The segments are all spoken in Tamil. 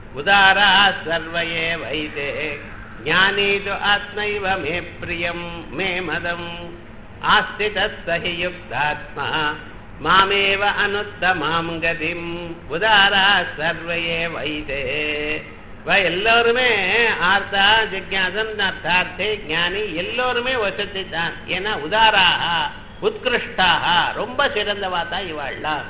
உதாரா சர்வயே வைதே ஞானீ து ஆத்மைவ மே பிரியம் மே மதம் ஆஸ்திதஸ்ஸ ஹி யுக்தாத்மா மாமேவ அனுத்தமாம் கதிம் உதாரா சர்வயே வைதே இவ எல்லோருமே ஆர்த்தா ஜிக்யாசன் அர்த்தார்த்தே ஞானி எல்லோருமே வசதி தான் ஏன்னா உதாராக உத்கிருஷ்டாக ரொம்ப சிறந்தவா தான் இவாள்லாம்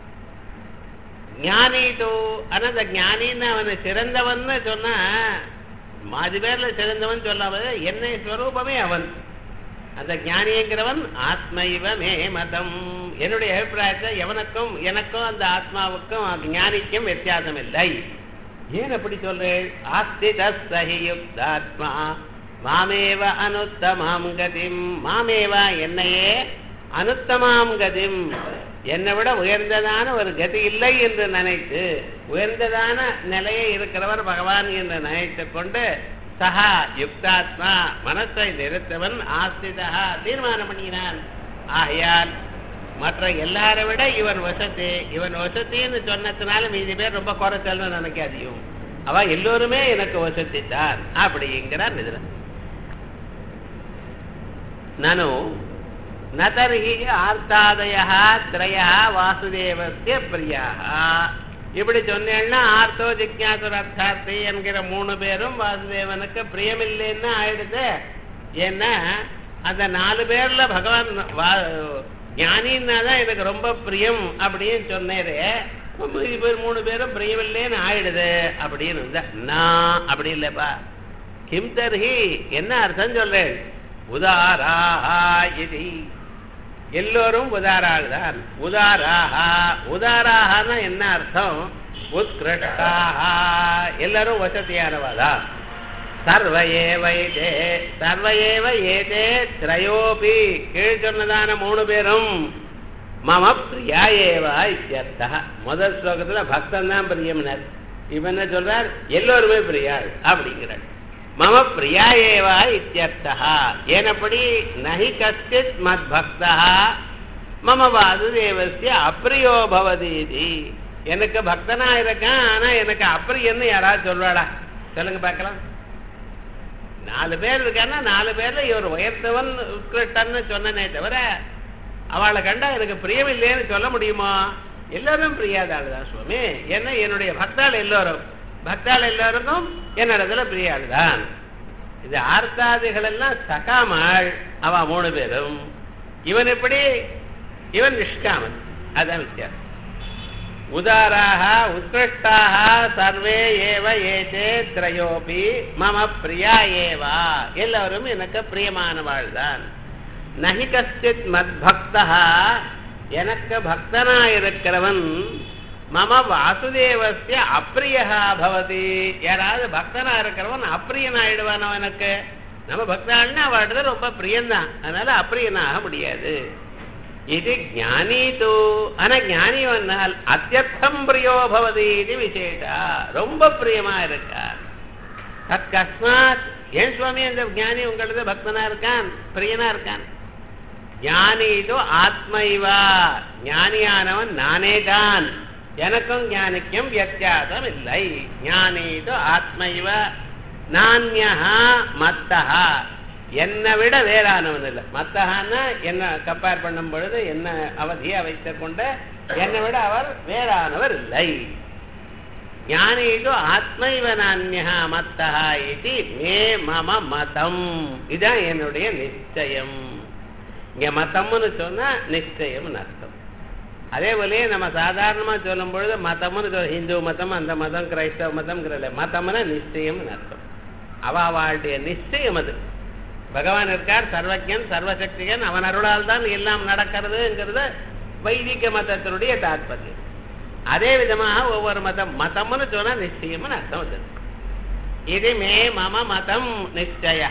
ஞானி தோ ஆனா அந்த ஞானின்னு அவனை சிறந்தவன்னு சொன்னா மாதி பேர்ல சிறந்தவன் சொல்லாம என்னை ஸ்வரூபமே அவன் அந்த ஞானிங்கிறவன் ஆத்மைவ மே மதம் என்னுடைய அபிப்பிராயத்தை எவனுக்கும் எனக்கும் அந்த ஆத்மாவுக்கும் அந்த ஞானிக்கும் வித்தியாசம் இல்லை ஏன் அப்படி சொல்றேன் ஆஸ்திதாத்மா மாமேவ அனுத்தமாம் கதிம் மாமேவா என்னையே அனுத்தமாம் கதிம் என்னை விட உயர்ந்ததான ஒரு கதி இல்லை என்று நினைத்து உயர்ந்ததான நிலையை இருக்கிறவர் பகவான் என்று நினைத்து கொண்டு சஹா யுக்தாத்மா மனசை நிறுத்தவன் ஆஸ்திதா தீர்மானம் பண்ணினான் ஆகையால் மற்ற எல்லாரை விட இவன் வசதி இவன் வசத்தின்னு சொன்னதுனால மீதி பேர் ரொம்ப குறைச்சல்னு நினைக்காதியும் அவ எல்லோருமே எனக்கு வசதி தான் அப்படிங்கிறார் இதுல நானு நதர்ஹி ஆர்த்தாதய திரய வாசுதேவசிய பிரியா இப்படி சொன்னேன்னா ஆர்த்தோ ஜிக்யாசுர அர்த்தார்த்தி என்கிற மூணு பேரும் வாசுதேவனுக்கு பிரியமில்லைன்னு ஆயிடுது ஏன்னா அந்த நாலு பேர்ல பகவான் ஞானின்னா தான் எனக்கு ரொம்ப பிரியம் அப்படின்னு சொன்னேரு மீதி பேர் மூணு பேரும் பிரியமில்லைன்னு ஆயிடுது அப்படின்னு இருந்தா நான் அப்படி இல்லப்பா கிம் தர்ஹி என்ன அர்த்தம் சொல்றேன் உதாராஹா இது எல்லோரும் உதாராள் தான் உதாராஹா உதாராஹான்னா என்ன அர்த்தம் உத்கிருஷ்டாஹா எல்லாரும் வசதியானவாதான் சர்வ ஏவ ஏதே சர்வ ஏவ ஏதே திரையோபி கீழ் சொன்னதான மூணு பேரும் மம பிரியா ஏவா இத்தியர்த்தா முதல் ஸ்லோகத்துல பக்தன் தான் பிரியம்னர் இவன் என்ன சொல்றார் எல்லோருமே பிரியாள் அப்படிங்கிறார் மம பிரியா ஏவா இத்தியர்த்தா ஏனப்படி நகி கஷ்டித் மத் பக்தா மம வாசுதேவசிய அப்பிரியோ பவதி எனக்கு பக்தனா இருக்கான் ஆனா எனக்கு அப்பிரியன்னு யாராவது சொல்வாடா சொல்லுங்க பார்க்கலாம் நாலு பேர் இருக்கான்னா நாலு பேர்ல இவர் உயர்த்தவன் உட்கிருஷ்டன்னு சொன்னனே தவிர அவளை கண்டா எனக்கு பிரியம் இல்லைன்னு சொல்ல முடியுமா எல்லாரும் பிரியாதாள் தான் சுவாமி ஏன்னா என்னுடைய பக்தாள் எல்லோரும் பக்தாள் எல்லாருக்கும் என்னிடத்துல பிரியாள் தான் இது ஆர்த்தாதிகள் எல்லாம் சகாமாள் அவ மூணு பேரும் இவன் எப்படி இவன் நிஷ்காமன் அதான் வித்தியாசம் உதாராக உத்கிருஷ்டாக சர்வே ஏவ ஏதே திரையோபி மம பிரியா ஏவா எல்லாரும் எனக்கு பிரியமானவாள் தான் நகி கஷ்டித் மத் பக்தா எனக்கு பக்தனாயிருக்கிறவன் மம வாசுதேவசிய அப்பிரியா பவதி யாராவது பக்தனா இருக்கிறவன் அப்பிரியனாயிடுவான் அவனுக்கு நம்ம பக்தாள்னா அவள்கிட்ட ரொம்ப பிரியம்தான் அதனால அப்பிரியனாக முடியாது இது ஞானி தூ ஆனா ஞானி வந்தால் அத்தியர்த்தம் பிரியோ பவதி இது விசேஷா ரொம்ப பிரியமா இருக்கார் தற்கஸ்மாத் ஏன் சுவாமி அந்த ஞானி உங்களது பக்தனா இருக்கான் பிரியனா இருக்கான் ஞானி இது ஆத்மைவா ஞானியானவன் நானே தான் எனக்கும் ஞானிக்கும் வித்தியாசம் இல்லை ஞானி இது ஆத்மைவ நானியா மத்தஹா என்னை விட வேறானவன் இல்லை மத்தகான்னா என்ன கம்பேர் பண்ணும் பொழுது என்ன அவதியை வைத்துக் கொண்டு என்னை விட அவர் வேறானவர் இல்லை ஞானி இது ஆத்மைவ நானியா மத்தஹா இது மே மம மதம் இதுதான் என்னுடைய நிச்சயம் இங்க மதம்னு சொன்னா நிச்சயம்னு அர்த்தம் அதே போலயே நம்ம சாதாரணமா சொல்லும் பொழுது மதம்னு சொல்ல இந்து மதம் அந்த மதம் கிரைஸ்தவ மதம்ங்கிறல மதம்னா நிச்சயம்னு அர்த்தம் அவ அவளுடைய நிச்சயம் அது பகவான் இருக்கார் சர்வஜன் சர்வசக்திகன் அவன் அருளால் தான் எல்லாம் நடக்கிறதுங்கிறது வைதிக மதத்தினுடைய தாற்பயம் அதே விதமாக ஒவ்வொரு மதம் மதம்னு சொன்னா நிச்சயம்னு அர்த்தம் அது இது மே மம மதம் நிச்சய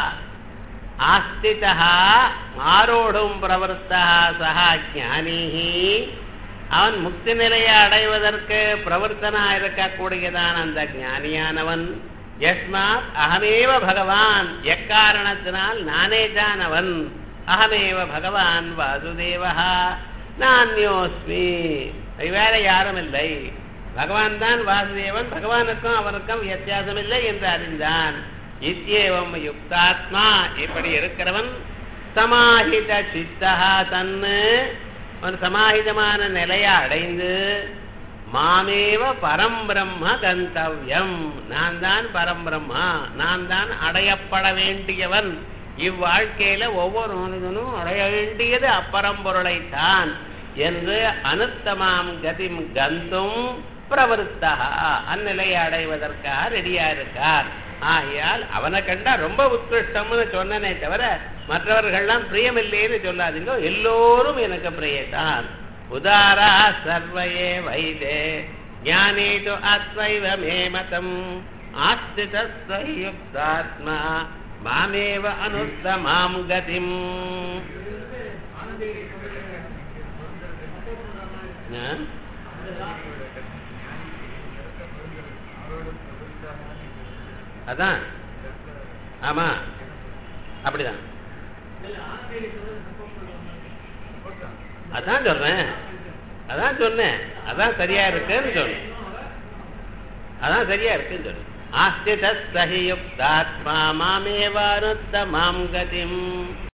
ஆஸ்திதா ஆரோடும் பிரவருத்தா சஹா ஞானி அவன் முக்தி நிலையை அடைவதற்கு பிரவர்த்தனா இருக்கக்கூடியதான் அந்த ஞானியானவன் யஸ்மாத் அகமேவ பகவான் எக்காரணத்தினால் நானே தான் அவன் அகமேவ பகவான் வாசுதேவா நானியோஸ்மி வேற யாரும் இல்லை பகவான் தான் வாசுதேவன் பகவானுக்கும் அவனுக்கும் வித்தியாசம் இல்லை என்று அறிந்தான் இத்தியேவம் யுக்தாத்மா இப்படி இருக்கிறவன் சமாஹித சித்தா தன்னு ஒரு சமாஹிதமான நிலையை அடைந்து மாமேவ பரம்பிரம்ம கந்தவ்யம் நான் தான் பரம்பிரம்மா நான் தான் அடையப்பட வேண்டியவன் இவ்வாழ்க்கையில ஒவ்வொரு மனிதனும் அடைய வேண்டியது அப்பரம்பொருளைத்தான் என்று அனுத்தமாம் கதிம் கந்தும் பிரவருத்தா அந்நிலையை அடைவதற்காக ரெடியா இருக்கார் ஆகையால் அவனை கண்டா ரொம்ப உத்கிருஷ்டம்னு சொன்னனே தவிர மற்றவர்கள்லாம் பிரியமில்லைன்னு சொல்லாதீங்க எல்லோரும் எனக்கு பிரியத்தான் உதாரா சர்வயே வைதே ஞானே து அத்வைவ மே மதம் ஆஸ்திதஸ்யுக்தாத்மா மாமேவ அனுத்தமாம் கதிம் ஆ? அதான் ஆமா அப்படிதான் அதான் சொல்றேன் அதான் சொன்னேன் அதான் சரியா இருக்குன்னு சொன்னேன் அதான் சரியா இருக்குன்னு சொன்னேன் ஆஸ்தித சகியுக்தாத்மா மாமேவானுத்த மாம் கதிம்